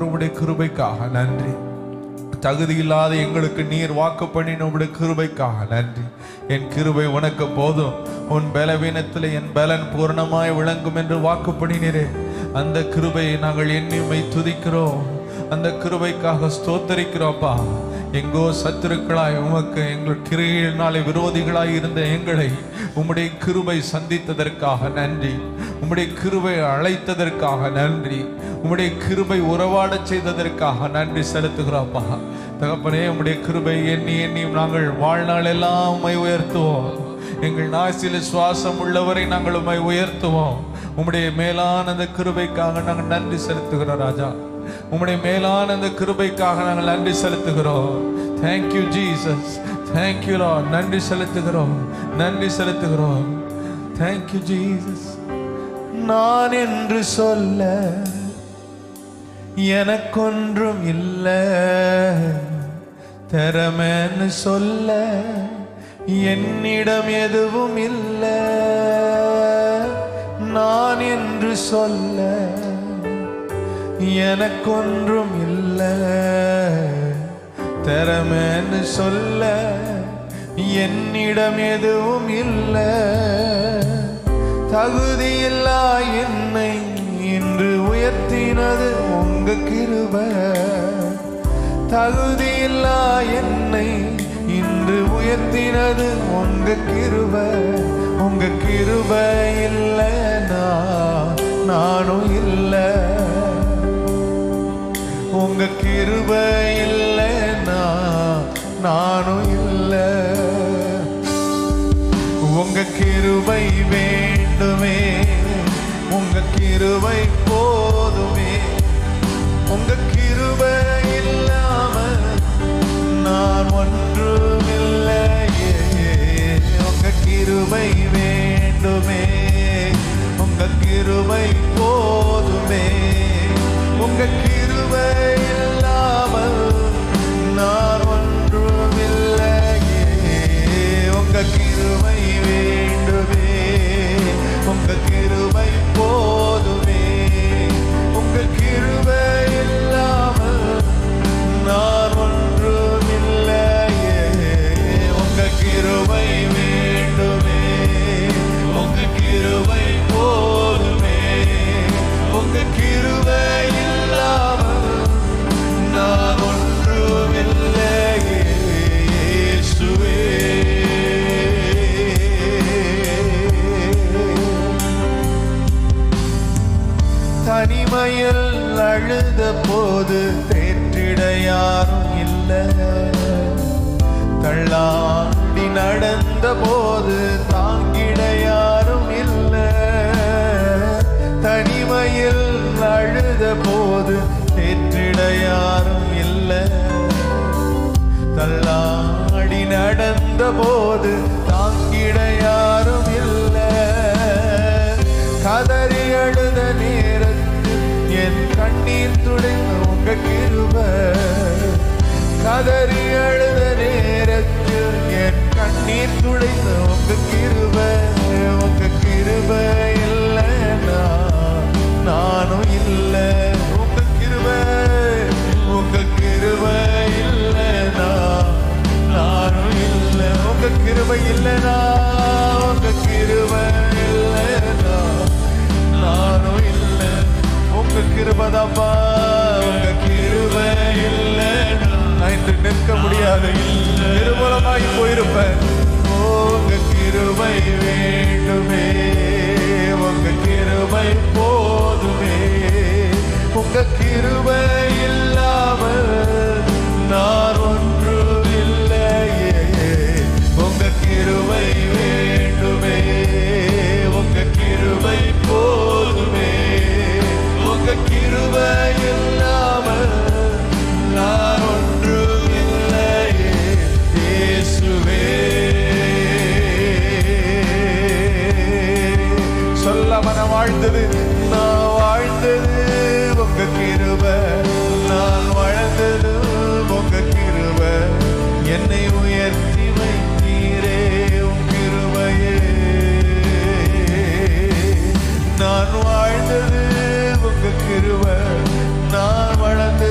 உம்முடைய கிருபைக்காக நன்றி தகுதி இல்லாத எங்களுக்கு நீர் வாக்கு பண்ணின உம்முடைய கிருபைக்காக நன்றி என் கிருபை உனக்கு போதும் உன் பலவீனத்தில் என் பலன் பூர்ணமாய் விளங்கும் என்று வாக்கு பண்ணினீரே அந்த கிருபையை நாங்கள் எண்ணிமை துதிக்கிறோம் அந்த கிருபைக்காக ஸ்தோத்தரிக்கிறோப்பா எங்கோ சத்துருக்களாய் உமக்கு எங்கள் கிரியினாலே விரோதிகளாய் இருந்த எங்களை உம்முடைய கிருபை சந்தித்ததற்காக நன்றி உம்முடைய கிருபை அழைத்ததற்காக நன்றி உம்முடைய கிருபை உறவாடச் செய்ததற்காக நன்றி செலுத்துகிறோப்பா தகப்பனே உம்முடைய கிருபை எண்ணி எண்ணி நாங்கள் வாழ்நாள் எல்லாம் உம்மை உயர்த்துவோம் எங்கள் நாசில சுவாசம் உள்ளவரை நாங்கள் உம்மை உயர்த்துவோம் உம்முடைய மேலான அந்த கிருபைக்காக நாங்கள் நன்றி செலுத்துகிறோம் ராஜா உம்முடைய மேலான அந்த கிருபைக்காக நாங்கள் நன்றி செலுத்துகிறோம் தேங்க்யூ ஜீசஸ் தேங்க்யூ லார்ட் நன்றி செலுத்துகிறோம் நன்றி செலுத்துகிறோம் தேங்க்யூ ஜீசஸ் நான் என்று சொல்ல எனக்கொன்றும் இல்லை திறமைன்னு சொல்ல என்னிடம் எதுவும் இல்லை நான் என்று சொல்ல எனக்கொன்றும் இல்லை திறமைன்னு சொல்ல என்னிடம் எதுவும் இல்லை தகுதியில்லா என்னை இன்று உயர்த்தினது உங்க கிருபை தகுதியில்லா என்னை இன்று உயர்த்தினது உங்க கிருபை உங்க கிருபை இல்லைனா நானும் இல்லை உங்க கிருபை இல்லைனா நானும் இல்லை உங்க கிருபை வேண்டுமே உங்க கிருபை போதுமே உங்க கிருபை இல்லாம நான் ஒன்றுமில்லையே உங்க கிருபை வேண்டுமே உங்க கிருபை போதுமே உங்க கிருபை இல்லாமல் நான் ஒன்றுமில்லையே உங்க கிருபை வேண்டுமே உங்க கிருபை போதுமே உங்க கிருபை இல்லாமல் நான் ஒன்றுமில்லையே உங்க கிருபை வேண்டுமே உங்க கிருபை போதுமே உங்க கிருபை இல்லாமல் நான் ஒன்றுமில்லையே இயேசுவே தனிமையில் அழுத போது தேற்றிட யாரும் இல்லை தள்ளாடி நடந்த போது தாங்கிட யாரும் இல்லை தனிமையில் அழுத போது தேற்றிட யாரும் இல்லை தள்ளாடி நடந்த போது தாங்கிட யாரும் இல்லை கதறி அழுத நேரத்தில் என் கண்ணீர் துடைந்த உங்க கிருப கதறி அழுத நேரத்தில் என் கண்ணீர் துடைந்த உங்க கிருப உங்க கிருப இல்லைன்னா நானும் இல்லை உங்க கிருப உங்க கிருப இல்லைனா நானும் இல்லை உங்க கிருபை இல்லைனா உங்க கிருபை இல்லைனா நானும் இல்லை உங்க கிருபதாப்பா உங்க கிருபை இல்லைனா நான் இன்று நிற்க முடியாது நிர்மலமாய் போயிருப்பேன் உங்க கிருபை வேண்டுமே உங்க கிருபை போதுமே உங்க கிருபை இல்லாமல் நான் ஒன்று இல்லையே உங்க கிருபை வேண்டுமே உங்க கிருபை போதுமே உங்க கிருபை இல்லாமல் நான் ஒன்று இல்லையே இயேசுவே சொல்ல மனம் வாழ்ந்தது நான் வாழ்ந்தது உங்க கிருப நான் வாழ்ந்தது உங்க கிருப என்னை உயர்த்தி வைத்தீரே உன் கிருபையே நான் வாழ்ந்தது உங்க கிருப நான் வளர்ந்தது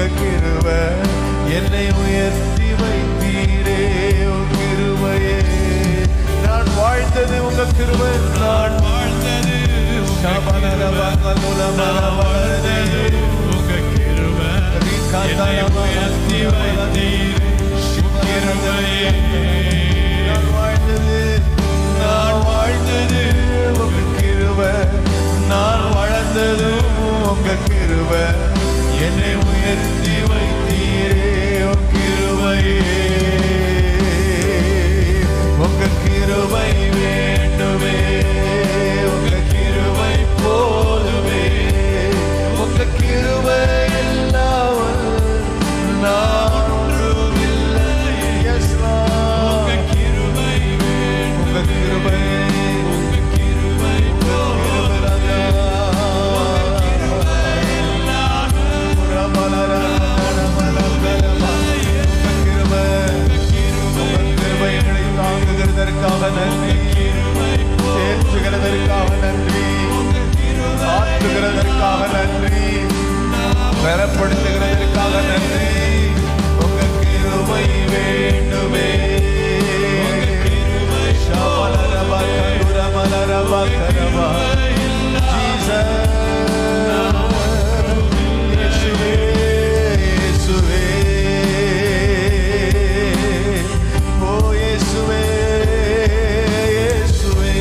உங்க கிருபை என்னை உயர்த்தி வைத்தீரே உன் கிருபையே நான் வாழ்ந்தது உங்க கிருபை நான் வாழ்ந்தது வாழ்ந்தது உங்க கிருபை என்னை உயர்த்தி வைத்தீர் கிருபையே நான் வாழ்ந்தது நான் வாழ்ந்தது உங்க கிருபை நான் வளர்ந்ததும் உங்க கிருபை என்னை உயர்த்தி வைத்தீரே உன் கிருபையே உங்க கிருபை வேண்டுமே உங்க கிருபை போதுமே உங்க கிருபை இல்லாமல் நான் ஒன்றுமில்லை. Yes, Lord. உங்க கிருபை உங்க கிருபை உங்க கிருபை கிருபை ராஜா. புறமலர மலமலமலம. உங்க கிருபை உங்க கிருபை எங்களை தாங்குகிறதற்காக நன்றி தேற்றுகிறதற்காக நன்றி ஆற்றுகிறதற்காக நன்றி பலப்படுத்துகிறதற்காக நன்றி உங்க கிருபை வேண்டுமே ஷபலரப கருரமலரப கரப. Jesus. இயேசுவே, இயேசுவே. ஓ இயேசுவே, இயேசுவே.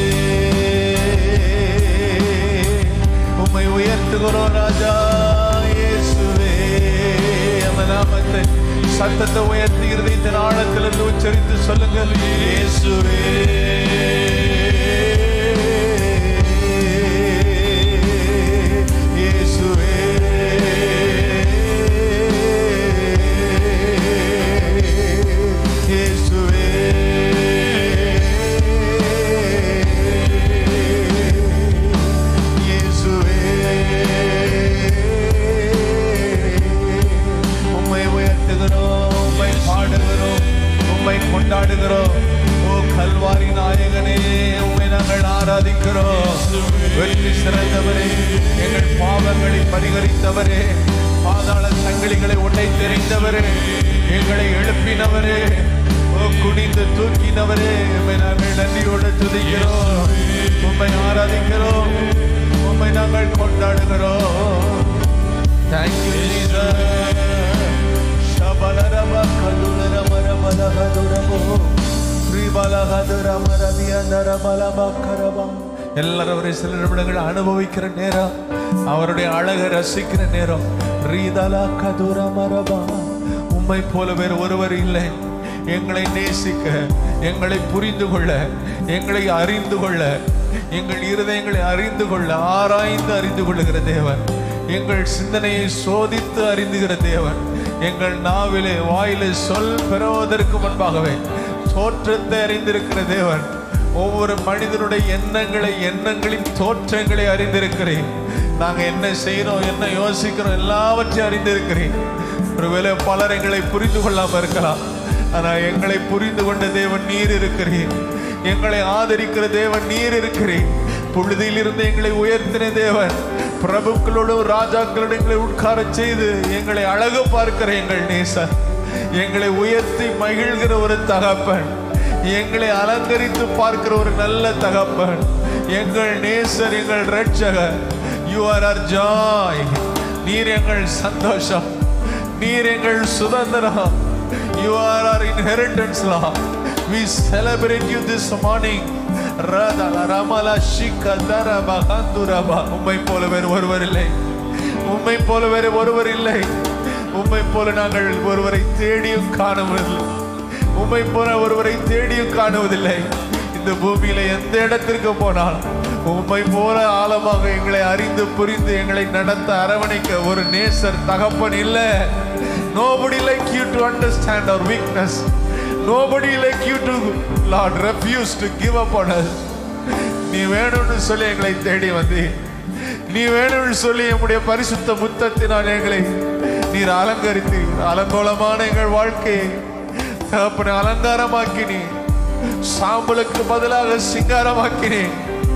உம்மை உயர்த்துகிறோம் ராஜா இயேசுவே அந்த நாமத்தை சத்தத்தை உயர்த்தி இருதயத்தின் ஆழத்திலிருந்து உச்சரித்து சொல்லுங்க இயேசுவே இயேசுவே இயேசுவே இயேசுவே உம்மை உயர்த்துகிறோம் உம்மை பாடுகிறோம் உம்மை கொண்டாடுகிறோம் ஓ கல்வாரி நாயகனே உம்மை நாங்கள் ஆராதிக்கிறோம் வெற்றி சிறந்தவரே எங்கள் பாவங்களை பரிகரித்தவரே பாதாள சங்கிலிகளை உடை தெரிந்தவரே எங்களை எழுப்பினவரே ஓ குனிந்து தூக்கினவரே உம்மை நாங்கள் நன்றியோடு துதிக்கிறோம் உம்மை ஆராதிக்கிறோம் உம்மை நாங்கள் கொண்டாடுகிறோம் Thank you, Jesus. Shabalaraba kalularabarabalahadurabo. ஸ்ரீபாலகதுரமரவியந்தரபலபக்கரபா. எல்லாரும் அவரை சில நிமிடங்கள் அனுபவிக்கிற நேரம் அவருடைய அழகை ரசிக்கிற நேரம் ரீதலா கதுரமரபா உம்மை போல வேறு ஒருவர் இல்லை எங்களை நேசிக்க எங்களை புரிந்து கொள்ள எங்களை அறிந்து கொள்ள எங்கள் இருதயங்களை அறிந்து கொள்ள ஆராய்ந்து அறிந்து கொள்ளுகிற தேவன் எங்கள் சிந்தனையை சோதித்து அறிந்துகிற தேவன் எங்கள் நாவிலே வாயிலே சொல் பெறுவதற்கு முன்பாகவே தோற்றத்தை அறிந்திருக்கிற தேவன் ஒவ்வொரு மனிதனுடைய எண்ணங்களை எண்ணங்களின் தோற்றங்களை அறிந்திருக்கிறேன் நாங்க என்ன செய்யறோம் என்ன யோசிக்கிறோம் எல்லாவற்றையும் அறிந்திருக்கிறேன் ஒருவேளை பலர் எங்களை புரிந்து கொள்ளாம இருக்கலாம் ஆனா எங்களை புரிந்து கொண்ட தேவன் நீர் இருக்கிறீர் எங்களை ஆதரிக்கிற தேவன் நீர் இருக்கிறீர் புழுதியிலிருந்து எங்களை உயர்த்தின தேவன் பிரபுக்களோடும் ராஜாக்களோடு எங்களை உட்காரச் செய்து எங்களை அழகு பார்க்கிற எங்கள் நேசர் எங்களை உயர்த்தி மகிழ்கிற ஒரு தகப்பன் எங்களை அலங்கரித்து பார்க்கிற ஒரு நல்ல தகப்பன் எங்கள் நேசர் எங்கள் ரட்சகர் யூ ஆர் ஆர் ஜாய் நீர் எங்கள் சந்தோஷம் நீர் எங்கள் சுதந்திரம் you are our inheritance Lord we celebrate you this morning ரதல ரமல ஷிகதர பகந்துரபா உம்மை போல வேறு ஒருவர் இல்லை உம்மை போல வேறு ஒருவர் இல்லை உம்மை போல நாங்கள் ஒருவரை தேடியும் காணுவதில்லை உம்மை போல ஒருவரை தேடியும் காணுவதில்லை இந்த பூமியில எந்த இடத்திற்கு போனால் உம்மை போல ஆழமாக எங்களை அறிந்து புரிந்து எங்களை நடத்த அரவணைக்க ஒரு நேசர் தகப்பன் இல்லை nobody like you to understand our weakness nobody like you to lord refuse to give up on us நீ வேணும்னு சொல்லி எங்களை தேடி வந்தீ நீ வேணும்னு சொல்லி எம்முடைய பரிசுத்த முத்தத்தினால் எங்களை நீர் அலங்கரித்து அலங்கோலமான எங்கள் வாழ்க்கையை தகப்பனை அலங்காரமாக்கினீ சாம்பலுக்கு பதிலாக சிங்காரமாக்கினீ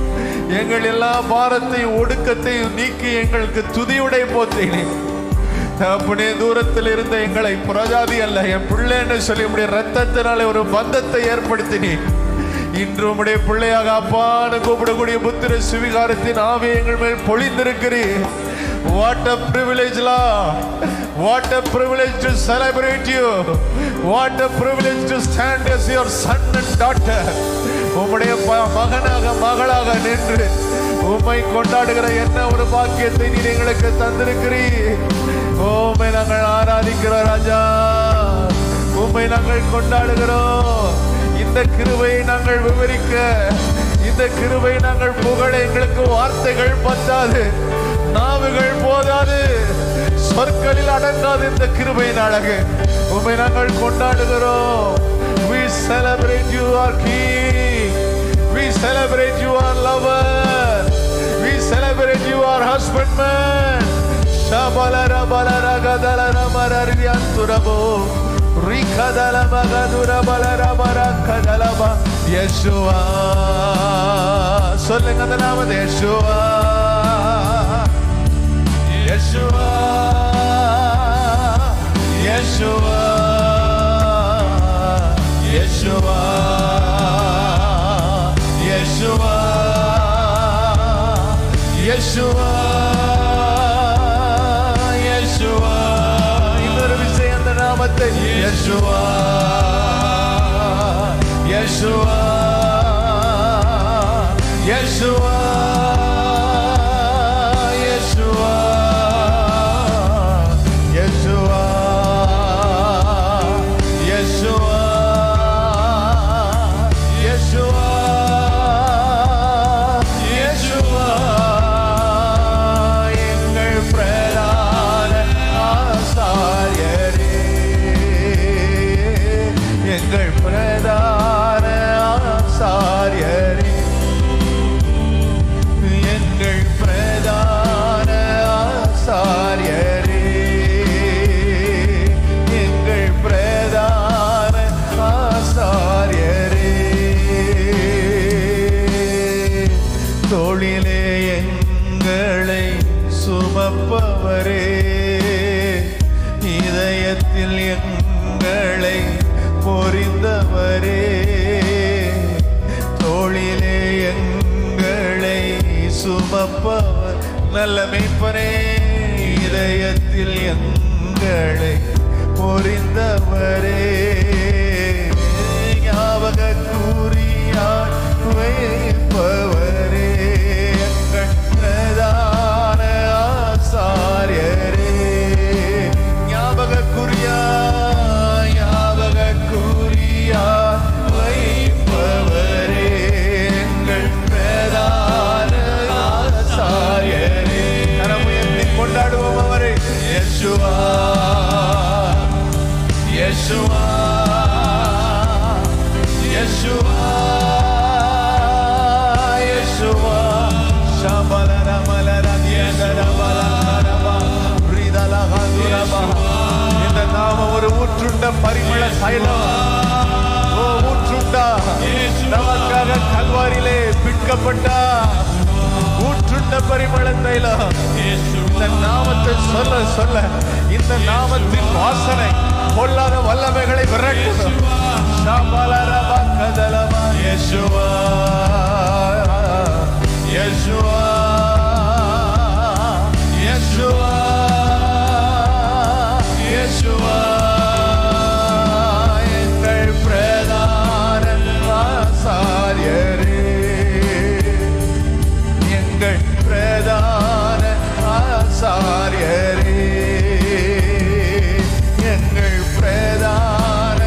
எங்கள் எல்லா பாரத்தையும் ஒடுக்கத்தையும் நீக்கி எங்களுக்கு துதியுடை போத்தினீ தகப்பனே தூரத்தில் இருந்த எங்களை புரஜாதி அல்ல என் பிள்ளைன்னு சொல்லி உடைய ரத்தத்தினாலே ஒரு பந்தத்தை ஏற்படுத்தினீர் இன்று உம்முடைய பிள்ளையாக அப்பான்னு கூப்பிடக்கூடிய புத்திர சுவிகாரத்தின் ஆவி எங்கள் மேல் பொழிந்திருக்கிறீர் what a privilege Lord what a privilege to celebrate you what a privilege to stand as your son and daughter உம்முடைய ப- மகனாக மகளாக நின்று உம்மை கொண்டாடுகிற என்ன ஒரு பாக்கியத்தை நீர் எங்களுக்கு தந்திருக்கிறீர் உம்மை நாங்கள் ஆராதிக்கிறோம் ராஜா உம்மை நாங்கள் கொண்டாடுகிறோம் இந்த கிருபையை நாங்கள் விவரிக்க இந்த கிருபையை நாங்கள் புகழ எங்களுக்கு வார்த்தைகள் பத்தாது நாவுகள் போதாது சொற்களில் அடங்காது இந்த கிருபையின் அழகு உம்மை நாங்கள் கொண்டாடுகிறோம் we celebrate you our king we celebrate you our lover we celebrate you our husbandman shabalara balara gadala marariyanturabo rikadala magadura balara barakadalaba yeshua சொல்லுங்க அந்த நாமத்தை Yeshua Yeshua Yeshua Yeshua Yeshua Yeshua Yeshua இன்னொரு விஷயம் அந்த நாமத்தை Yeshua Yeshua Yeshua Yeshua Yeshua Yeshua Yeshua Yeshua எங்கள் பிரதான ஆசாரியரே எங்கள் பிரதான ஆசாரியரே எங்கள் பிரதான ஆசாரியரே எங்கள் பிரதான ஆசாரியரே தொழிலே எங்களை சுமப்பவரே இதயத்தில் எங்களை பொறிந்தவரே தோளிலே எங்களை சுமப்பவர் நல்ல மெய்ப்பனே இதயத்தில் எங்களை பொறிந்தவரே ஞாபக கூறியார் வைப்பவரே எங்கள் பிரதான ஆசாரியரே ஞாபக குறியா ஞாபக குறியா வைப்பவரே எங்கள் பிரதான ஆசாரியரே கரமுயர்த்தி கொண்டாடுவோம் அவரை யெஷுவா யெஷுவா யெஷுவா யெஷுவா ஷபலர மலர தியகர பலரபா ரிதலகதுரபா இந்த நாமம் ஒரு ஊற்றுண்ட பரிமள தைலம் ஓ ஊற்றுண்டா நமக்காக கல்வாரியிலே பிற்கப்பட்டா ஊற்றுண்ட பரிமள தைலம் இந்த நாமத்தை சொல்ல சொல்ல இந்த நாமத்தின் வாசனை பொல்லாத வல்லமைகளை விரட்டும் ஷபலரபா கதலமா யெஷுவா யெஷுவா யெஷுவா யெஷுவா எங்கள் பிரதான ஆசாரியரே எங்கள் பிரதான ஆசாரியரே எங்கள் பிரதான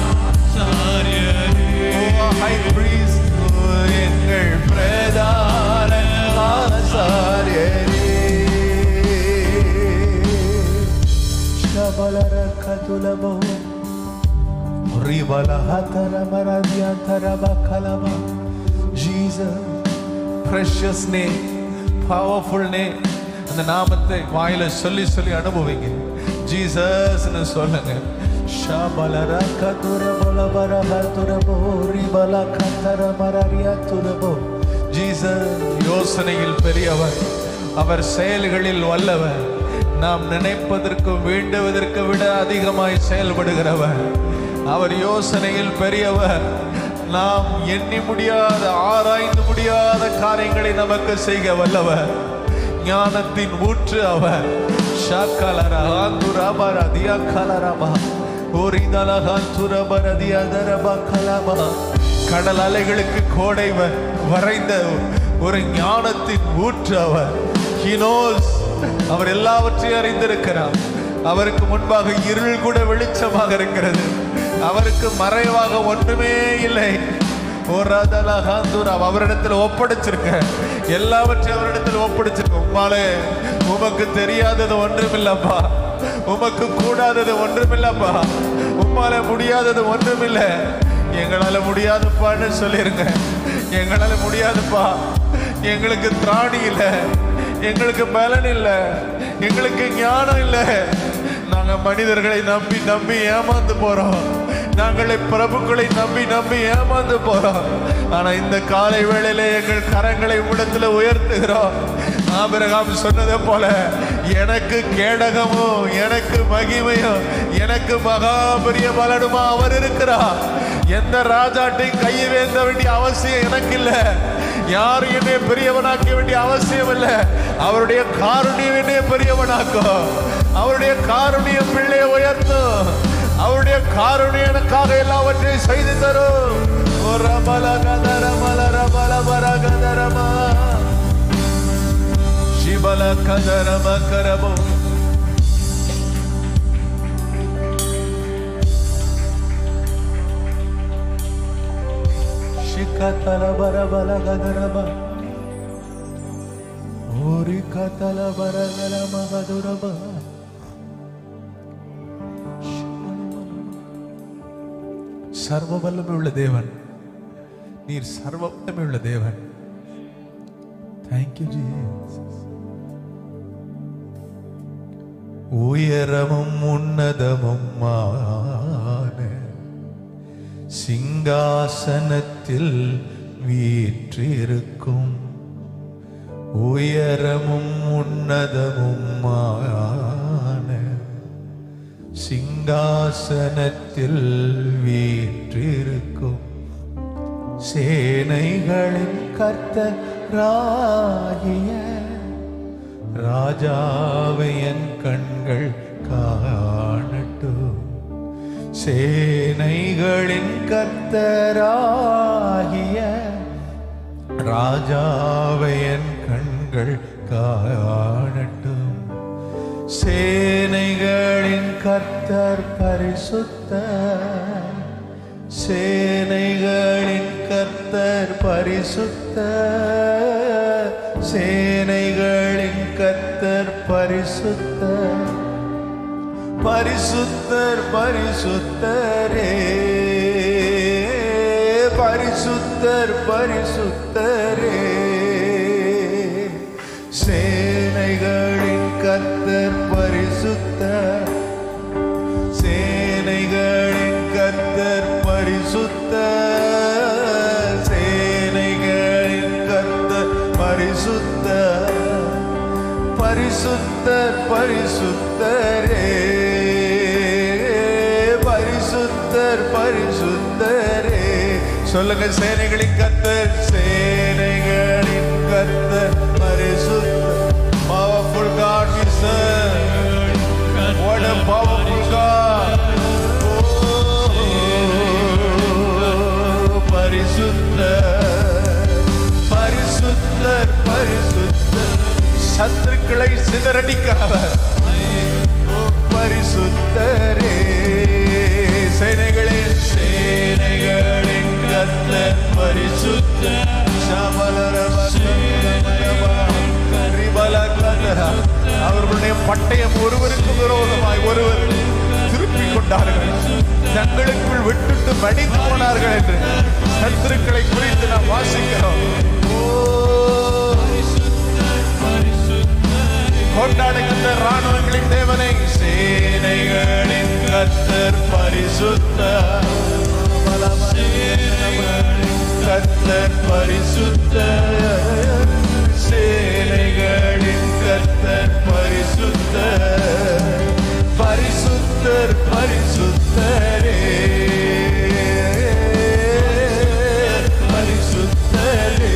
ஹை பிரீஸ்ட் எங்கள் பிரதான ஆசாரியரே ಶಬಲರ ಕತುಲಬೋ ರಿಬಲಹತರ ಮರದ್ಯಂತರ ಬಕಲಮ Jesus precious name powerful name அந்த நாமத்தை வாயில சொல்லி சொல்லி அனுபவிங்க ஜீசஸ்னு சொல்லுங்க ஷபலர கதுர பலபர ஹதுரபோ ரிபல கந்தர மரரிய துரபோ ஜீசஸ் யோசனையில் பெரியவர் அவர் செயல்களில் வல்லவர் நாம் நினைப்பதற்கும் வேண்டுவதற்கு விட அதிகமாய் செயல்படுகிறவர் அவர் யோசனையில் பெரியவர் நாம் எண்ணி முடியாத ஆராய்ந்து முடியாத காரியங்களை நமக்கு செய்க வல்லவர் ஞானத்தின் ஊற்று அவர் ஷாக்கலரா ஆந்துரபர தியாக்கலரபா ஓரிதலகாந்துரபர தியதரபா கலபா கடல் அலைகளுக்கு கோடை வ- வரைந்த ஒரு ஞானத்தின் ஊற்று அவர் He knows. அவர் எல்லாவற்றையும் அறிந்திருக்கிறார் அவருக்கு முன்பாக இருள் கூட வெளிச்சமாக இருக்கிறது அவருக்கு மறைவாக ஒன்றுமே இல்லை ஓராதலகாந்துரம் அவரிடத்தில் ஒப்படைச்சிருக்க எல்லாவற்றையும் அவரிடத்தில் ஒப்படைச்சிருக்க உம்மாலே உமக்கு தெரியாதது ஒன்றுமில்லப்பா உமக்கு கூடாதது ஒன்றுமில்லப்பா உம்மால முடியாதது ஒன்றுமில்லை எங்களால முடியாதுப்பான்னு சொல்லிருங்க எங்களால முடியாதுப்பா எங்களுக்கு திராணி இல்லை எங்களுக்கு பலன் இல்லை எங்களுக்கு ஞானம் இல்லை நாங்க மனிதர்களை நம்பி நம்பி ஏமாந்து போறோம் நாங்களை பிரபுக்களை நம்பி நம்பி ஏமாந்து போறோம் ஆனா இந்த காலை வேளையில எங்கள் கரங்களை உடத்துல உயர்த்துகிறோம் ஆபிரகாம் சொன்னதை போல எனக்கு கேடகமும் எனக்கு மகிமையும் எனக்கு மகா பெரிய பலனுமா அவர் இருக்கிறார் எந்த ராஜாட்டையும் கையை வேந்த வேண்டிய அவசியம் எனக்கு இல்ல யாரும் என்னை பெரியவனாக்க வேண்டிய அவசியம் இல்ல அவருடைய காருண்யம் என்னை பெரியவனாக்கும் அவருடைய காருண்யம் பிள்ளையை உயர்த்தும் அவருடைய காருண்யம் எனக்காக எல்லாவற்றையும் செய்து தரும் ஓ ரமல கதர மல ரமல பர கதரமா ಶಿಬಲ ಕದರಮ ಕರಬೋ ಶಿಖತಲ ಬರ ಬಲ ಗದರಬ ಓರಿ ಕತಲ ಬರ ಗಲ ಮಗದುರಬ சர்வ வல்லமை உள்ள தேவன் நீர் சர்வ வல்லமை உள்ள தேவன் தேங்க்யூ ஜீசஸ் உயரமும் உன்னதமுமான சிங்காசனத்தில் வீற்றிருக்கும் உயரமும் உன்னதமுமான சிங்காசனத்தில் வீற்றிருக்கும் சேனைகளின் கர்த்தராகிய ராஜாவை என் கண்கள் காணட்டும் சேனைகளின் கர்த்தராகிய ராஜாவை என் கண்கள் காணட்டும் சேனைகளின் கர்த்தர் பரிசுத்த சேனைகளின் கர்த்தர் பரிசுத்த சேனைகளின் கர்த்தர் பரிசுத்த பரிசுத்தர் பரிசுத்தரே பரிசுத்தர் பரிசுத்தரே சேனைகளின் கர்த்தர் பரிசுத்தர் சேனைகளின் கர்த்தர் பரிசுத்த சேனைகளின் கர்த்தர் பரிசுத்த பரிசுத்தர் பரிசுத்தரே பரிசுத்தர் பரிசுத்தரே சொல்லுங்க சேனைகளின் கர்த்தர் சேனைகளின் கர்த்தர் பரிசுத்த powerful God we serve What a powerful God. Oh, பரிசுத்தர், பரிசுத்தர், பரிசுத்தர். சத்துருக்களை சிதறடிக்கிறவர் ஓ, பரிசுத்தரே சேனைகளே சேனைகளின் கர்த்தர் பரிசுத்த அவர்களுடைய பட்டயம் ஒருவருக்கு விரோதமாய் ஒருவர் திருப்பிக் கொண்டார்கள் தங்களுக்குள் விட்டுட்டு வடிந்து போனார்கள் என்று சத்துருக்களை குறித்து நாம் வாசிக்கிறோம் ஓ, கொண்டாடுகின்ற ராணுவங்களின் தேவனை சேனைகளின் கத்தர் பரிசுத்த கத்தர் பரிசுத்த சேனை சேனைகளின் கர்த்தர் பரிசுத்தர் பரிசுத்தர் பரிசுத்தரே பரிசுத்தரே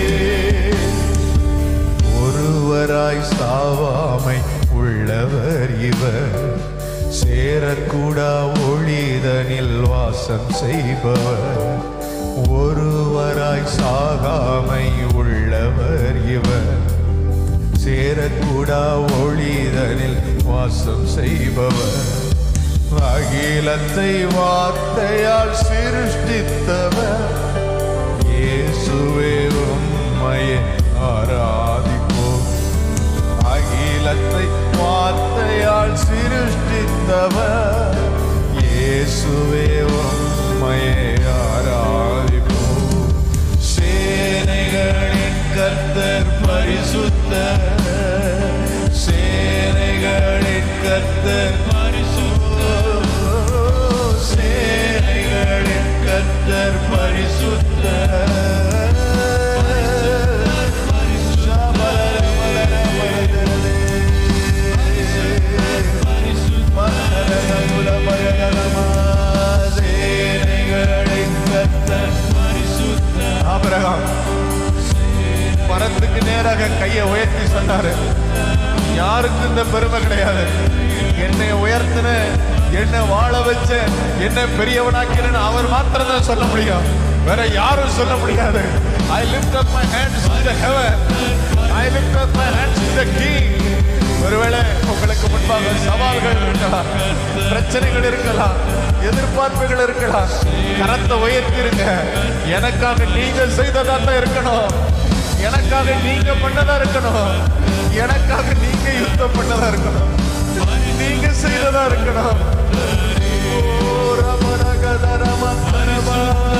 ஒருவராய் சாவாமை உள்ளவர் இவர் சேரக்கூடா ஒளிதனில் வாசம் செய்பவர் ஒருவராய் சாகாமை உள்ளவர் இவர் சேரக்கூடா ஒளிதனில் வாசம் செய்பவர் அகிலத்தை வார்த்தையால் சிருஷ்டித்தவர் இயேசுவே உம்மையே ஆராதிப்போம் அகிலத்தை வார்த்தையால் சிருஷ்டித்தவர் இயேசுவே உம்மையே ஆராதிப்போம் சேனைகளின் கர்த்தர் பரிசுத்தர் சேனைகளின் கர்த்தர் பரிசுத்தர் சேனைகளின் கர்த்தர் ஆபிரகாம் மரத்துக்கு நேராக கையை உயர்த்தி சொன்னாரு யாருக்கும் இந்த பெருமை கிடையாது என்னை உயர்த்தின என்னை வாழ வச்ச என்னை பெரியவனாக்கிறேன்னு அவர் மாத்திரம் தான் சொல்ல முடியும் வேற யாரும் சொல்ல முடியாது I lift up my hands to the heaven I lift up my hands to the king ஒருவேளை உங்களுக்கு முன்பாக சவால்கள் இருக்கலாம் பிரச்சனைகள் இருக்கலாம் எதிர்பார்ப்புகள் இருக்கலாம் கரத்தை உயர்த்திருங்க எனக்காக நீங்க செய்ததா தான் இருக்கணும் எனக்காக நீங்க பண்ணதா இருக்கணும் எனக்காக நீங்க யுத்தம் பண்ணதா இருக்கணும் நீங்க செய்ததா இருக்கணும் ஓ, ரமணகத ரம பரமா.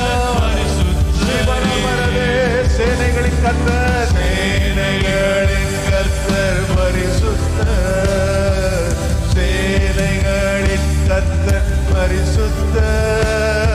சிவரமரதே, சேனைகளின் கர்த்தர் சேனைகளின் கர்த்தர் பரிசுத்தர் சேனைகளின் கர்த்தர் பரிசுத்தர்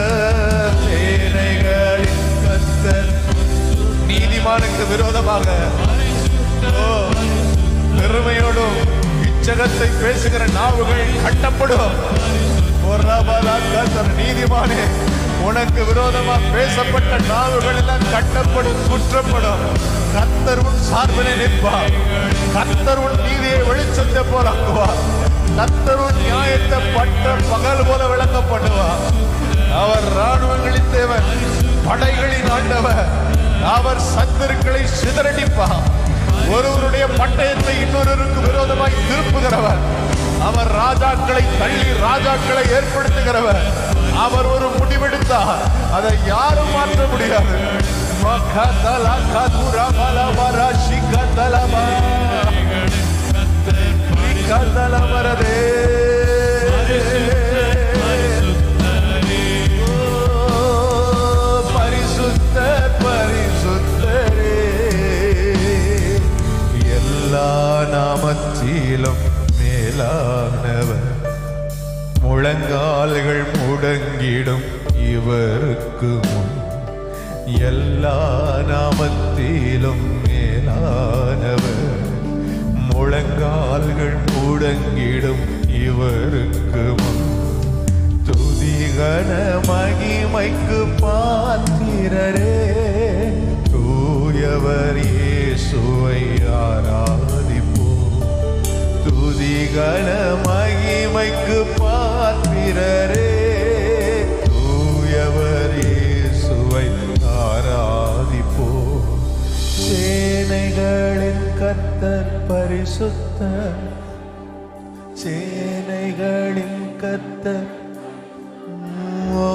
சேனைகளின் கர்த்தர் நீதிமானுக்கு விரோதமாக ஓ, பெருமையோடும் இச்சகத்தை பேசுகிற நாவுகள் கட்டப்படும் பொறாமலா கர்த்தர் நீதிமானே உனக்கு விரோதமா பேசப்பட்ட நாவுகள் எல்லாம் கட்டப்படும் குற்றப்படும் கர்த்தர் உன் சார்பிலே நிற்பார் கர்த்தர் உன் நீதியை வெளிச்சத்தை போலாக்குவார் கர்த்தர் உன் நியாயத்தை பட்ட பகல் போல விளக்கப்படுவார் அவர் ராணுவங்களின் தேவன் படைகளின் ஆண்டவர் அவர் சத்துருக்களை சிதறடிப்பார் ஒருவருடைய பட்டயத்தை இன்னொருவருக்கு விரோதமாய் திருப்புகிறவர் அவர் ராஜாக்களை தள்ளி ராஜாக்களை ஏற்படுத்துகிறவர் அவர் ஒரு முடிவெடுத்தார் அதை யாரும் மாற்ற முடியாது மகதல கதுர பலவர சிகதலமா. விகதலமரதே. ஓ, பரிசுத்தர், பரிசுத்தரே. எல்லா நாமத்திலும் மேலானவர் முழங்கால்கள் முடங்கிடும் இவருக்கு முன் எல்லா நாமத்திலும் மேலானவர் முழங்கால்கள் முடங்கிடும் இவருக்கு முன் துதிகன மகிமைக்கு பாத்திரரே தூயவர் இயேசுவை ஆராதிப்போம் துதிகன மகிமைக்கு பாத்திரரே தூயவர் இயேசுவை ஆராதிப்போம் சேனைகளின் கர்த்தர் பரிசுத்தர் சேனைகளின் கர்த்தர் ஓ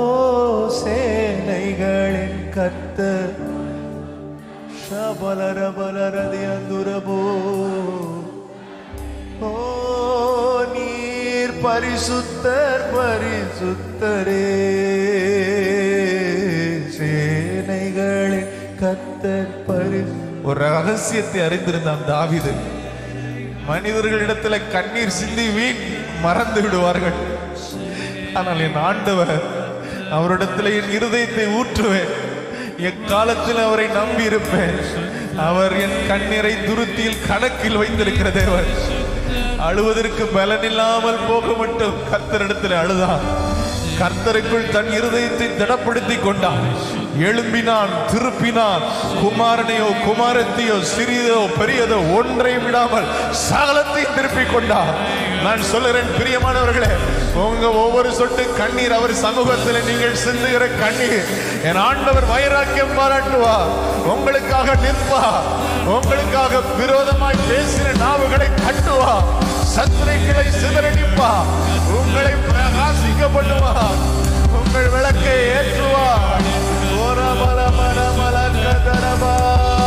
சேனைகளின் கர்த்தர் ಶಬಲರಬಲರದೆ ಅಂದುರಬೋ ஓ நீர் பரிசுத்தர் பரிசுத்தரே சேனைகளின் கத்தர் பரி ஒரு ரகசியத்தை அறிந்திருந்தான் தாவிது மனிதர்களிடத்துல கண்ணீர் சிந்தி வீண் மறந்து விடுவார்கள் ஆனால் என் ஆண்டவர் அவரிடத்தில் என் இருதயத்தை ஊற்றுவேன் எக்காலத்தில் அவரை நம்பி இருப்பேன் அவர் என் கண்ணீரை துருத்தியில் கணக்கில் வைத்திருக்கிற தேவன் அழுவதற்கு பலன் இல்லாமல் போக மட்டும் கர்த்தரிடத்தில் அழுதான் கர்த்தருக்குள் தன் இருதயத்தை திடப்படுத்திக் கொண்டான் எழும்பினான் திருப்பினான் குமாரனையோ குமாரத்தையோ சிறியதோ பெரியதோ ஒன்றை விடாமல் சகலத்தையும் திருப்பிக் கொண்டான் நான் சொல்லுகிறேன் பிரியமானவர்களே உங்க ஒவ்வொரு சொட்டு கண்ணீர் அவர் சமூகத்தில் நீங்கள் சிந்துகிற கண்ணீர் என் ஆண்டவர் வைராக்கியம் பாராட்டுவார் உங்களுக்காக நிற்பார் உங்களுக்காக விரோதமாய் பேசின நாவுகளை கட்டுவார் சத்துரைகளை சிதறடிப்பார் உங்களை பிரகாசிக்க பண்ணுவார் உங்கள் விளக்கை ஏற்றுவார் ஓரமல மல மல கதரபா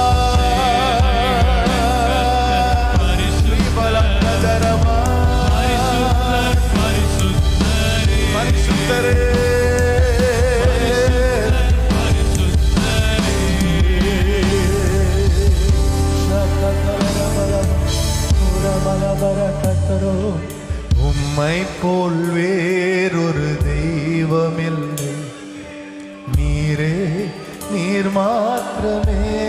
ஸ்ரீபலம் கதரபா பரிசுத்தரே உம்மை போல் வேறொரு தெய்வமில்லை நீரே நீர் மாத்திரமே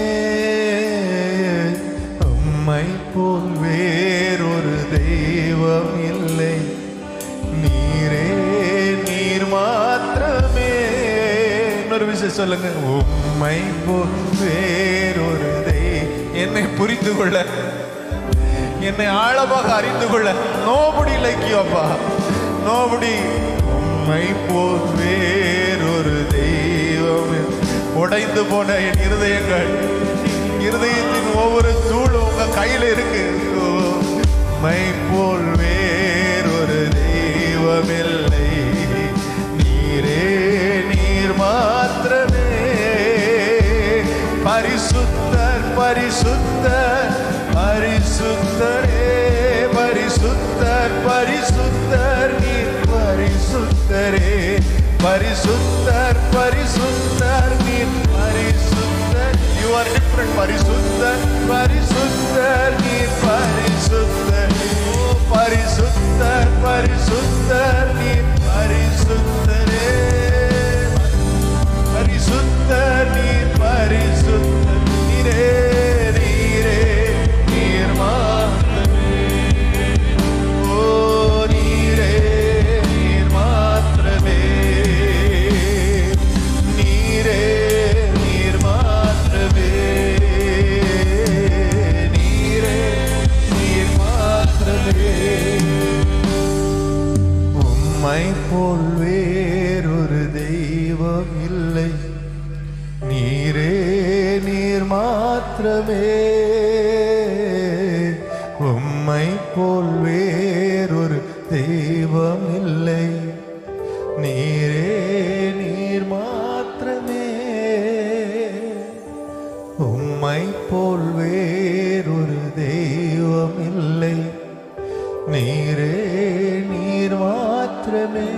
உம்மை போல் வேறொரு தெய்வம் இல்லை நீரே நீர் மாத்திரமே இன்னொரு விஷயம் சொல்லுங்க உம்மை போல் வேறொரு தெய்வம் என்னை புரிந்து கொள்ள என்னை ஆழமாக அறிந்து கொள்ள நோபடி லைக் யூ அப்பா நோபடி உம்மை போல் வேறொரு தெய்வம் உடைந்து போன என் இருதயங்கள் இருதயத்தின் ஒவ்வொரு தூளும் உங்க கையில இருக்கு உம்மை போல் வேறொரு தெய்வமில்லை நீரே நீர் மாத்திரமே பரிசுத்தர் பரிசுத்தர் பரிசுத்தரே பரிசுத்தர் பரிசுத்தர் நீர் பரிசுத்தரே பரிசுத்தர் பரிசுத்தர் நீர் பரிசுத்தர் யூ ஆர் டிஃப்ரெண்ட் பரிசுத்தர் பரிசுத்தர் நீர் பரிசுத்தர் ஓ பரிசுத்தர் பரிசுத்தர் நீர் பரிசுத்தரே பரிசுத்தர் நீர் பரிசுத்தர் நீரே நீரே நீர் மாத்திரமே ஓ நீரே நீர் மாத்திரமே நீரே நீர் மாத்திரமே நீரே நீர் மாத்திரமே உம்மை போல் வேறொரு தெய்வம் இல்லை நீரே நீர் மாத்திரமே உம்மை போல் வேறொரு தெய்வம் இல்லை நீரே நீர் மாத்திரமே உம்மை போல் வேறொரு தெய்வம் இல்லை நீரே நீர் மாத்திரமே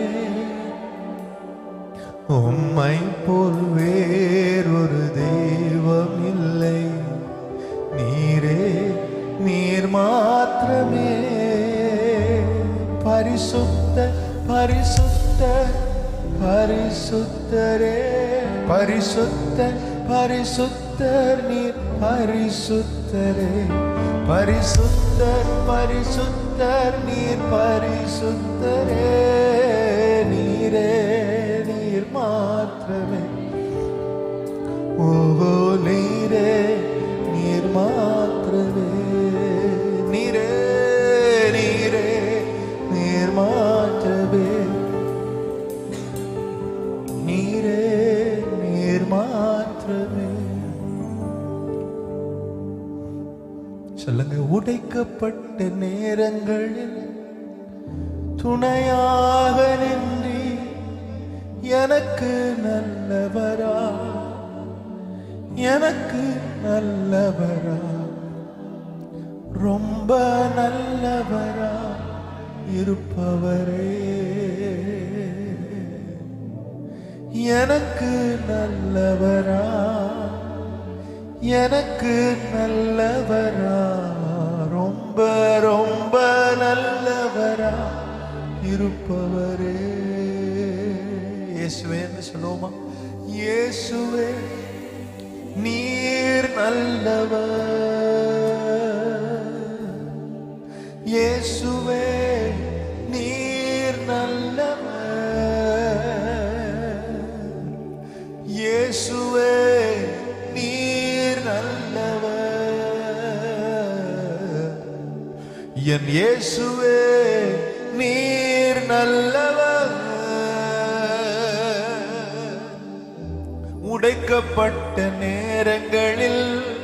உம்மை போல் வேறொரு தெய்வம் இல்லை நீரே நீர் மாத்திரமே பரிசுத்த பரிசுத்த பரிசுத்தரே பரிசுத்த பரிசுத்தர் நீர் பரிசுத்தரே பரிசுத்தர் பரிசுத்தர் நீர் பரிசுத்தரே நீரே நீர் மாத்திரமே ஓஹோ நீரே நீர் மாத்திரமே நீரே நீரே நீர் மாத்திரமே நீரே நீர் மாத்திரமே சொல்லுங்க உடைக்கப்பட்ட நேரங்களில் துணையாக நின்றி எனக்கு நல்லவரா எனக்கு நல்லவரா ரொம்ப நல்லவரா இருப்பவரே எனக்கு நல்லவரா எனக்கு நல்லவரா ரொம்ப ரொம்ப நல்லவரா இருப்பவரே இயேசுவே என்று சொல்லுவோமா இயேசுவே நீர் நல்லவர் இயேசுவே நீர் நல்லவர் இயேசுவே நீர் நல்லவர் என் இயேசுவே நீர் நல்லவர் உடைக்கப்பட்ட நேரங்களில்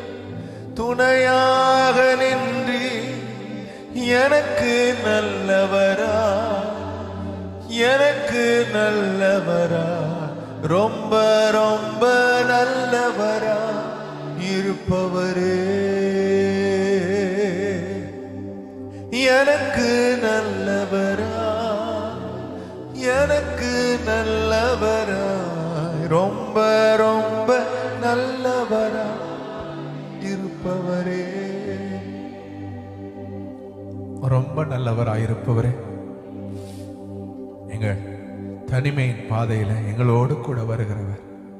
துணையாக நின்று எனக்கு நல்லவரா எனக்கு நல்லவரா ரொம்ப ரொம்ப நல்லவரா இருப்பவரே எனக்கு நல்லவரா எனக்கு நல்லவரா ரொம்ப ரொம்ப நல்லவரா இருப்பவரே ரொம்ப நல்லவராயிருப்பவரே எங்கள் தனிமையின் பாதையில எங்களோடு கூட வருகிறவர்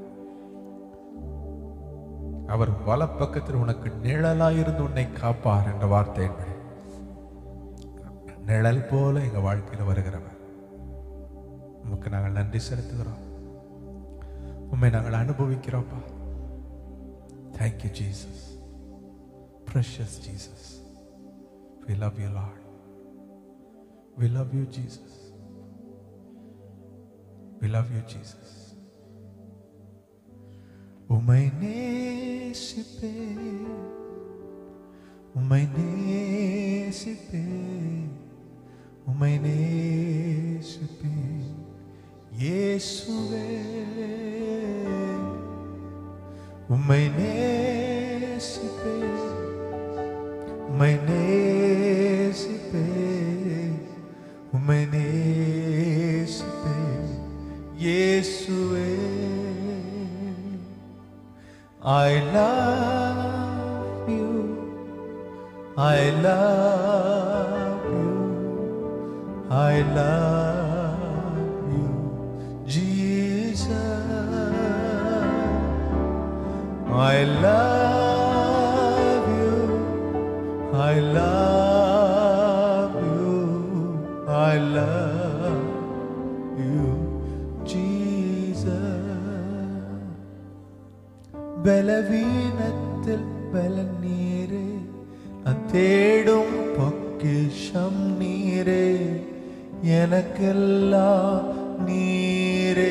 அவர் வலப்பக்கத்தில் உனக்கு நிழலாயிருந்து உன்னை காப்பார் என்ற வார்த்தையின்படி நிழல் போல எங்க வாழ்க்கையில வருகிறவர் உமக்கு நாங்கள் நன்றி செலுத்துகிறோம் உண்மை நாங்கள் அனுபவிக்கிறோம்ப்பா thank you Jesus precious Jesus. We love you, Lord. We love you, Jesus. We love you, Jesus. உமை நேசிப்பே உமை நேசிப்பே உமை நேசிப்பே இயேசுவே உம்மை நேசிப்பே உம்மை நேசிப்பே உம்மை நேசிப்பே இயேசுவே I love you I love you I love you Jesus I love you. I love you. I love you, Jesus. ബലവീനത്തിൽ ബലം നീരേ நான் தேடும் பொக்கிஷம் நீரே எனக்கெல்லாம் நீரே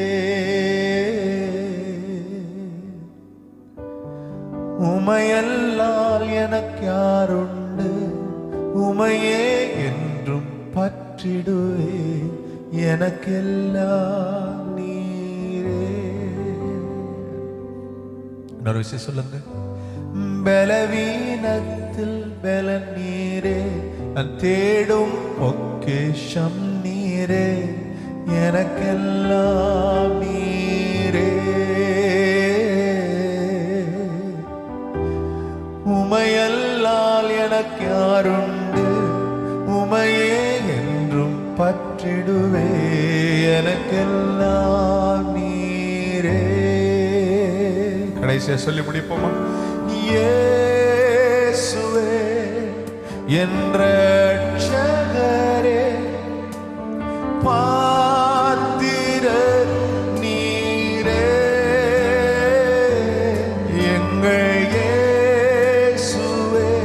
உமையல்லால் எனக்கு யாருண்டு உமையே என்றும் பற்றிடுவே எனக்கெல்லாம் நீரே இன்னொரு விஷயம் சொல்லுங்க பலவீனத்தில் பலன் நீரே நான் தேடும் பொக்கிஷம் நீரே எனக்கெல்லாம் நீரே உமையல்லால் எனக்கு யாருண்டு உமையே என்றும் பற்றிடுவே எனக்கெல்லாம் நீரே கடைசியா சொல்லி முடிப்போமா இயேசுவே என்ற பாத்திரர் நீரே எங்கள் இயேசுவே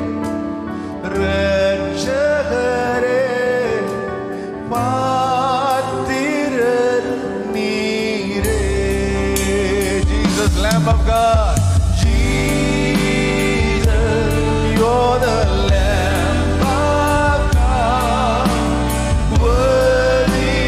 ரட்சகரே பாத்திரர் நீரே Jesus Lamb of God Jesus you're the Lamb of God worthy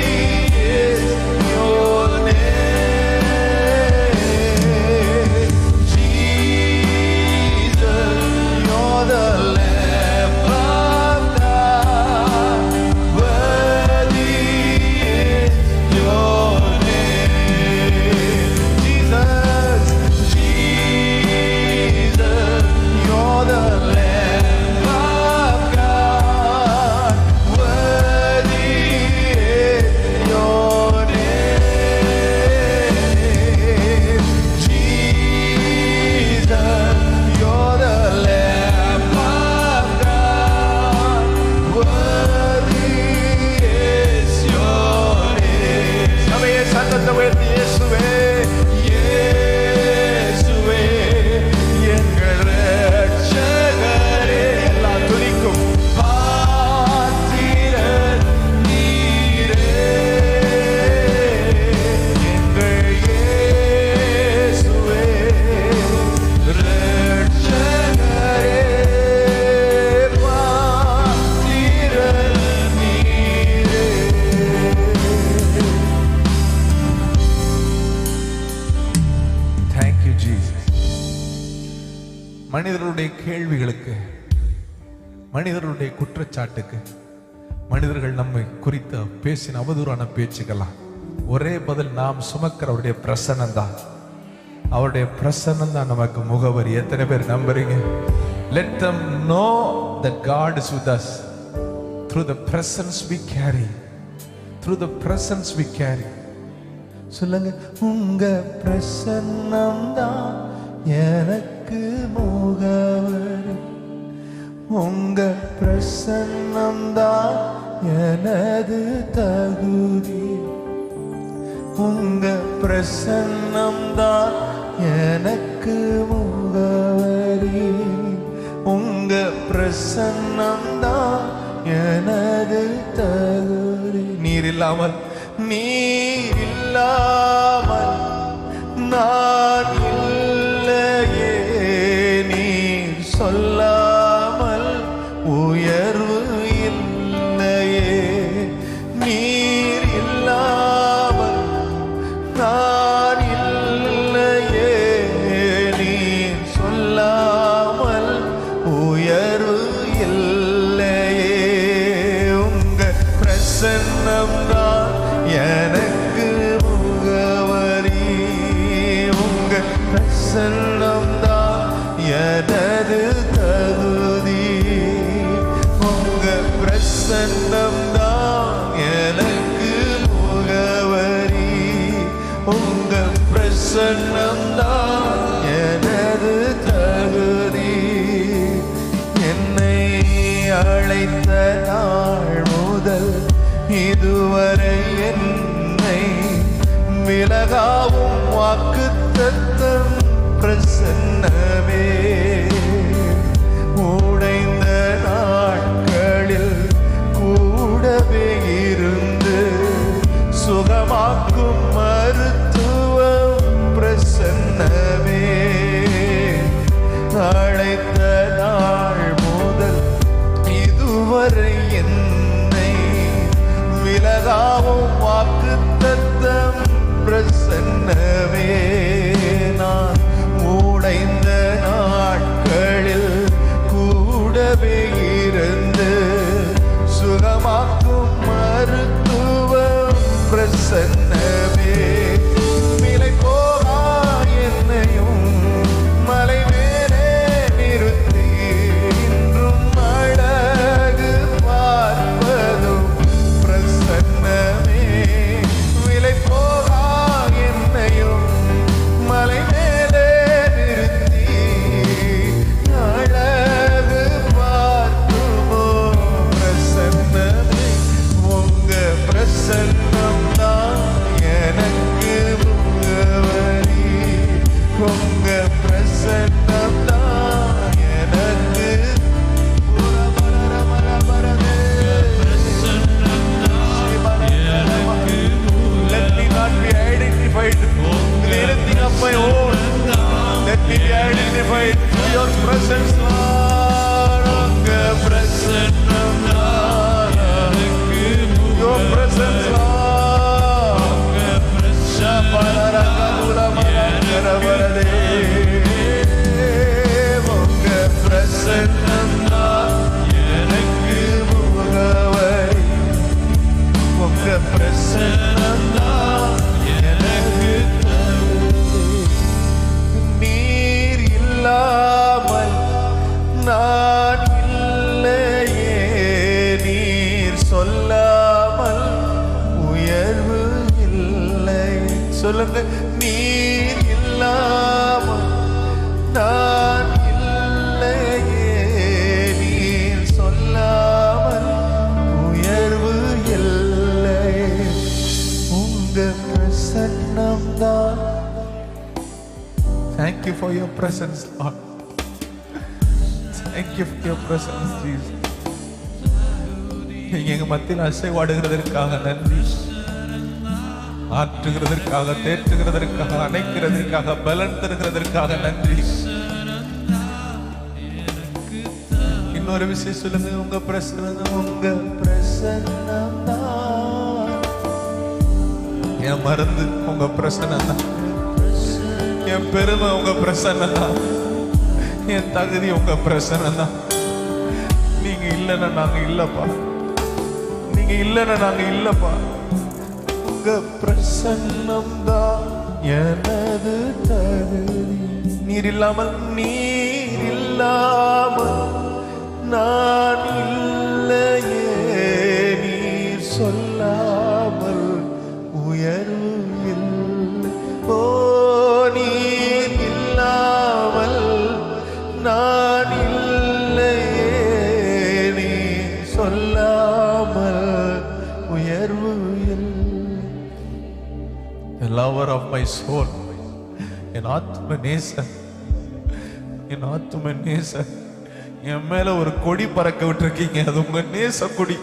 மனிதர்களுடைய கேள்விகளுக்கு மனிதர்களுடைய குற்றச்சாட்டுக்கு மனிதர்கள் நம்மை குறித்த பேசின அவதூறான பேச்சுக்கெல்லாம் ஒரே பதில் நாம் சுமக்கிற அவருடைய பிரசன்னம் தான் அவருடைய பிரசன்னம் தான் நமக்கு முகவரி எத்தனை பேர் நம்புறீங்க let them know that God is with us through the presence we carry through the presence we carry சொல்லுங்க உங்க பிரசன்னம் தான் எனக்கு முகவரி உங்க பிரசன்னம் தான் எனது தகுதி உங்க பிரசன்னம் தான் எனக்கு முகவரி உங்க பிரசன்னம் தான் எனது தகுதி நீர் இல்லாமல் நீர் இல்லாமல் நான் இல்லையே நீர் சொல்லாமல் உயர்வு இல்லையே நீர் இல்லாமல் நான் இல்லையே நீர் சொல்லாமல் உயர்வு இல்லையே உங்க பிரசன்னம் தான் எனக்கு முகவரி உங்க பிரசன்னம் தான் எனது தகுதி உங்க பிரசன்னம் தான் எனக்கு முகவரி உங்க பிரசன்னம் தான் எனது தகுதி என்னை அழைத்த நாள் முதல் இதுவரை என்னை விலகாவும் வாக்கு தத்தம் பிரசன்னமே உடைந்த நாட்களில் கூடவே இருந்து சுகமாக்கும் மருத்துவம் பிரசன்னமே அழைத்த நாள் முதல் இதுவரை என்னை விலகாவும் வாக்கு தத்தம் பிரசன்னமே நான் உடைந்த நாட்களில் கூடவே இருந்து சுகமாக்கும் மருத்துவம் பிரசன்னமே விலை போகா என்னையும் மலை மேலே நிறுத்தி இன்றும் அழகு பார்ப்பதும் பிரசன்னமே விலை போகா என்னையும் மலை மேலே நிறுத்தி அழகு பார்க்குமோ பிரசன்னமே உங்க பிரசன்னம் தான் எனக்கு முகவரி உங்க பிரசன்னம் தான் எனக்கு Let me not be identified with anything of my own. Let me be identified with your presence, Lord. உங்க பிரசன்னம் தான் எனக்கு your presence, Lord. ஷபரரகதுலமரகரவரதே. உங்க பிரசன்னம் தான் எனக்கு முகவரி உங்க பிரசன்னம் தான் எனக்கு தகுதி. நீர் இல்லாமல் நான் இல்லையே நீர் சொல்லாமல் உயர்வு இல்லை சொல்லுங்க நீர் இல்லாமல் நான் இல்லையே நீர் சொல்லாமல் உயர்வு இல்லை உங்க பிரசன்னம் தான் Thank you for your presence, Lord. Thank you for your presence, Jesus. நீங்க எங்க மத்தியில் அசைவாடுகிறதற்காக நன்றி ஆற்றுகிறதற்காக தேற்றுகிறதற்காக அணைக்கிறதற்காக பலன் தருகிறதற்காக நன்றி இன்னொரு விஷயம் சொல்லுங்க உங்க பிரசன்னம் உங்க பிரசன்னம் தான் என் மருந்து உங்க பிரசன்னம் தான் என் பெருமை உங்க பிரசன்னம் தான் என் தகுதி உங்க பிரசனம் தான் நீங்க இல்லைன்னா நாங்க இல்லப்பா நீங்க இல்லைன்னா நாங்க இல்லப்பா உங்க பிரசன்னம் தான் எனது தகுதி நீர் இல்லாமல் நீர் இல்லாமல் நான் இல்லையே நீர் சொல்லாமல் உயர்வு இல்லை ஓ நீர் இல்லாமல் நான் இல்லையே நீ சொல்லாமல் உயர்வு இல்லை the lover of my soul என் ஆத்ம நேசன் என் ஆத்ம நேசன் என் மேல ஒரு கொடி பறக்க விட்டுருக்கீங்க அது உங்க நேச கொடி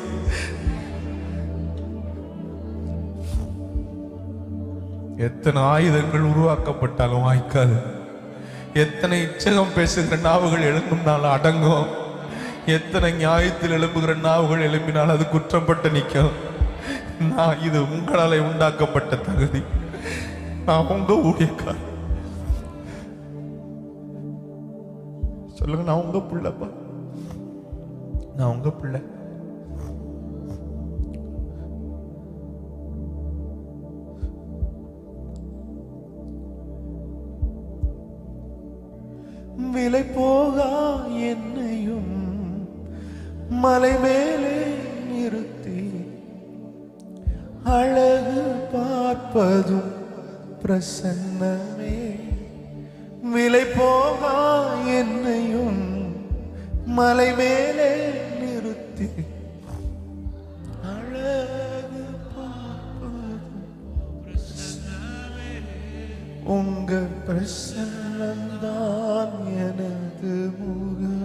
எத்தனை ஆயுதங்கள் உருவாக்கப்பட்டாலும் வாய்க்காது எத்தனை இச்சகம் பேசுகிற நாவுகள் எழும்புனாலும் அடங்கும் எத்தனை நியாயத்தில் எழும்புகிற நாவுகள் எழும்பினால் அது குற்றப்பட்டு நிற்கும் நான் இது உங்களாலே உண்டாக்கப்பட்ட தகுதி நான் உங்க ஊழியக்கார் சொல்லுங்க நான் உங்க பிள்ளைப்பா நான் உங்க பிள்ளை விலை போகா என்னையும் மலை மேலே நிறுத்தி அழகு பார்ப்பதும் பிரசன்னமே விலை போகா என்னையும் மலை மேலே நிறுத்தி அழகு பார்ப்பதும் உங்க பிரசன்னம்தான் எனது முகம்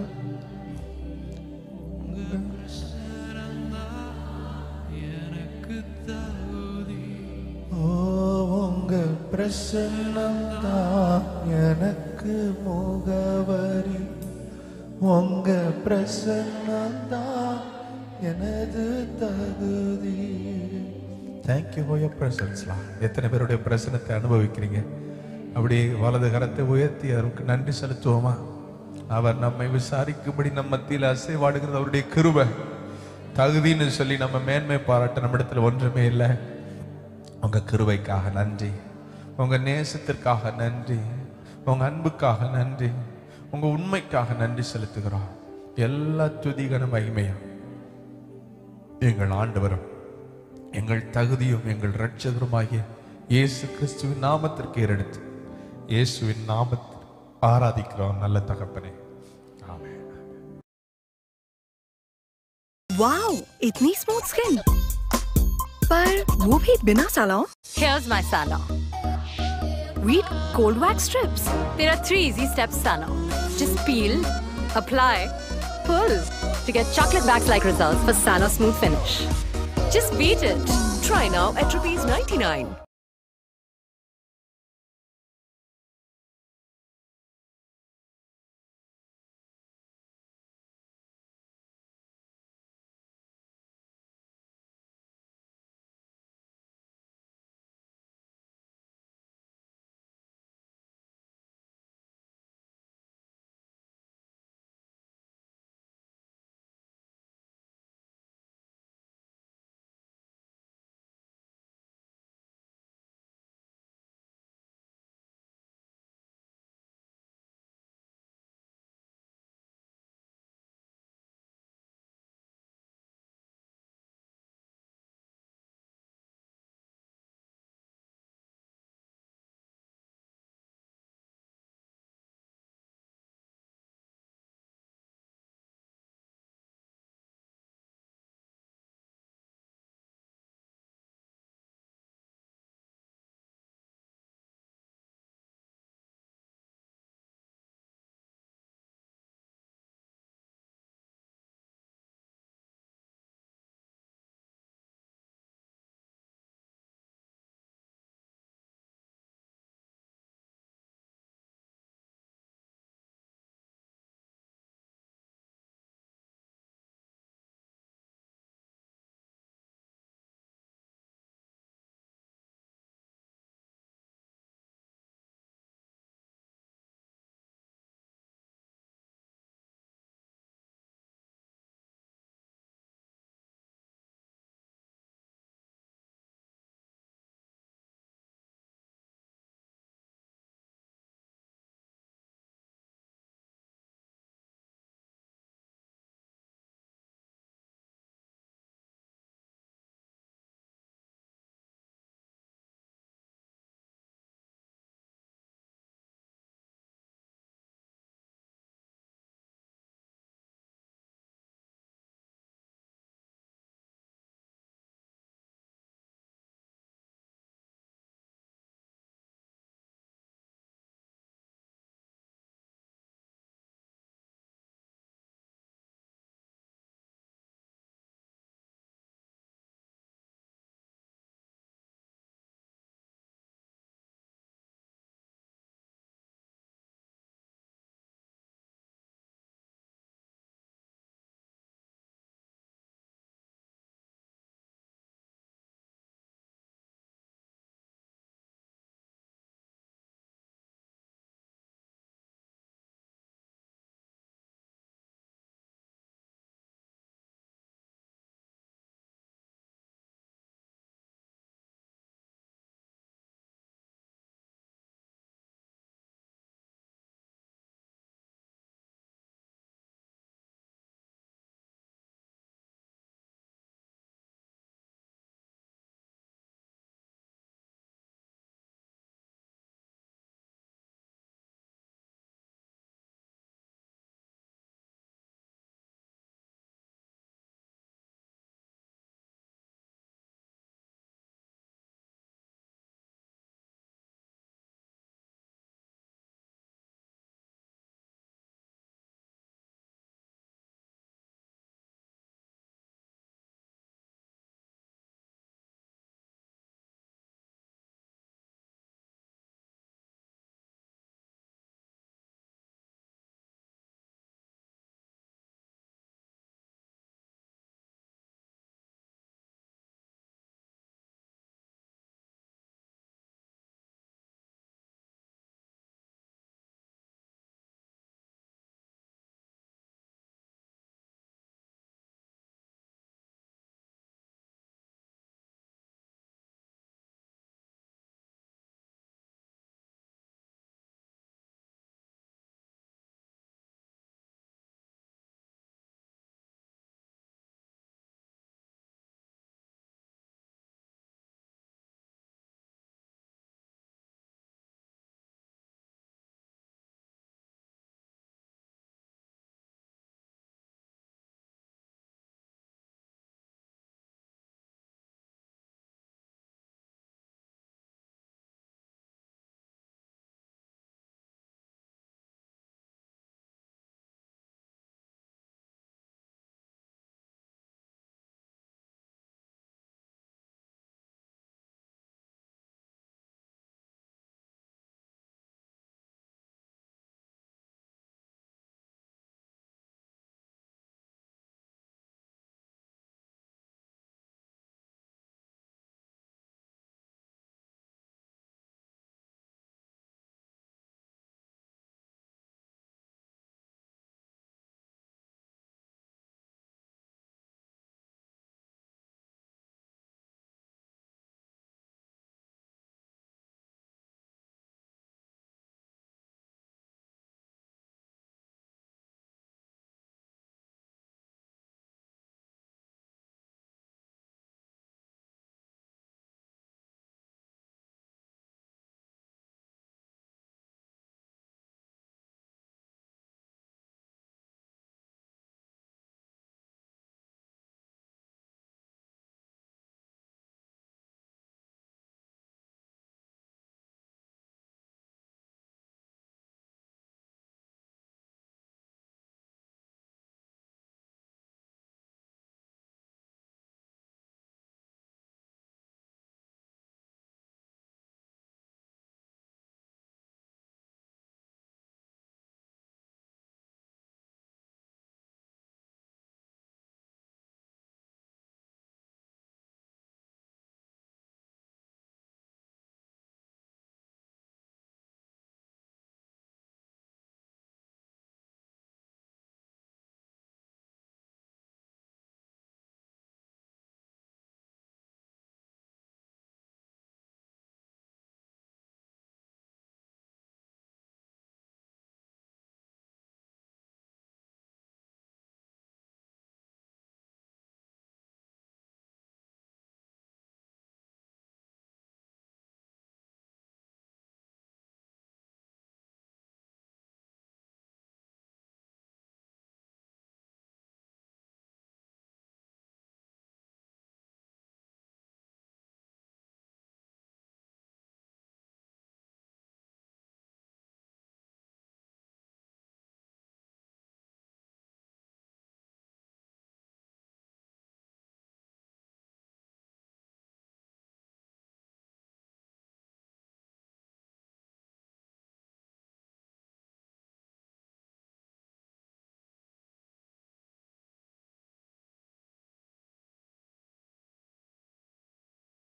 ஓ உங்க பிரசன்னம்தான் எனக்கு முகவரி உங்க பிரசன்னம்தான் எனது தகுதி தேங்க்யூ ஃபார் யோர் பிரசன்ஸ்லாம் எத்தனை பேருடைய பிரசனத்தை அனுபவிக்கிறீங்க அப்படி வலது கரத்தை உயர்த்தி அவருக்கு நன்றி செலுத்துவோமா அவர் நம்மை விசாரிக்கும்படி நம்ம மத்தியில் அசைவாடுகிறது அவருடைய கிருபை தகுதின்னு சொல்லி நம்ம மேன்மை பாராட்ட நம்ம இடத்துல ஒன்றுமே இல்லை உங்க கிருபைக்காக நன்றி உங்க நேசத்திற்காக நன்றி உங்க அன்புக்காக நன்றி உங்க உண்மைக்காக நன்றி செலுத்துகிறோம் எல்லா துதிகன மகிமையும் எங்கள் ஆண்டவரும் எங்கள் தகுதியும் எங்கள் இரட்சகருமாகிய இயேசு கிறிஸ்துவின் நாமத்திற்கு ஏறெடுத்து இயேசுவின் நாமத்தில் ஆராதிக்கிறோம் நல்ல தகப்பனே ஆமென் वाओ इतनी स्मूथ स्किन पर वो भी बिना सैलून Here's my salon. रीड cold wax strips There are three easy steps, salon. Just peel, apply, pull to get chocolate wax like results for Sano Smooth Finish. Just beat it. Try now at rupees 99.